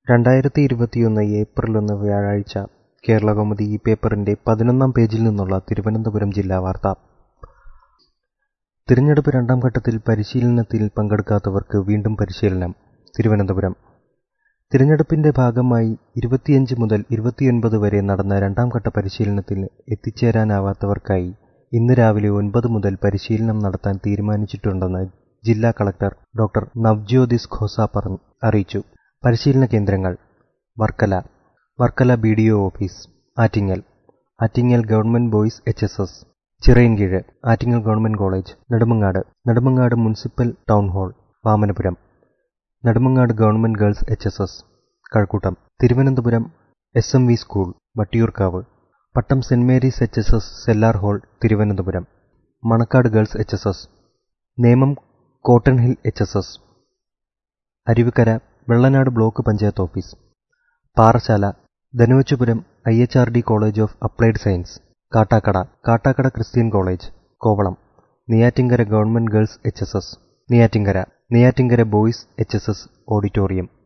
രണ്ടായിരത്തി ഇരുപത്തിയൊന്ന് ഏപ്രിൽ ഒന്ന് വ്യാഴാഴ്ച കേരളകൗമുദി ഈ പേപ്പറിന്റെ പതിനൊന്നാം പേജിൽ നിന്നുള്ള തിരുവനന്തപുരം ജില്ലാ വാർത്ത തിരഞ്ഞെടുപ്പ് രണ്ടാം ഘട്ടത്തിൽ പരിശീലനത്തിൽ പങ്കെടുക്കാത്തവർക്ക് വീണ്ടും പരിശീലനം തിരുവനന്തപുരം തിരഞ്ഞെടുപ്പിന്റെ ഭാഗമായി ഇരുപത്തിയഞ്ച് മുതൽ ഇരുപത്തിയൊൻപത് വരെ നടന്ന രണ്ടാം ഘട്ട പരിശീലനത്തിൽ എത്തിച്ചേരാനാവാത്തവർക്കായി ഇന്ന് രാവിലെ ഒൻപത് മുതൽ പരിശീലനം നടത്താൻ തീരുമാനിച്ചിട്ടുണ്ടെന്ന് ജില്ലാ കളക്ടർ ഡോക്ടർ നവ്ജ്യോതിസ് ഖോസ പറഞ്ഞു അറിയിച്ചു പരിശീലന കേന്ദ്രങ്ങൾ Varkala Varkala B D O office Attingal Attingal government boys H S S Chirayinkeezhu Attingal government college Nedumangad Nedumangad municipal town hall Vamanapuram Nedumangad government girls H S S Kazhakkoottam Thiruvananthapuram S M V school Vattiyoorkavu Pattom Saint Mary's H S S cellar hall Thiruvananthapuram Manacaud girls H S S Nemom cotton hill H S S Aruvikkara Vellanad block panchayat office Parassala Dhanuvachapuram I H R D college of applied science Kattakada Kattakada Christian college Kovalam Neyyattinkara government girls H S S Neyyattinkara Neyyattinkara boys H S S auditorium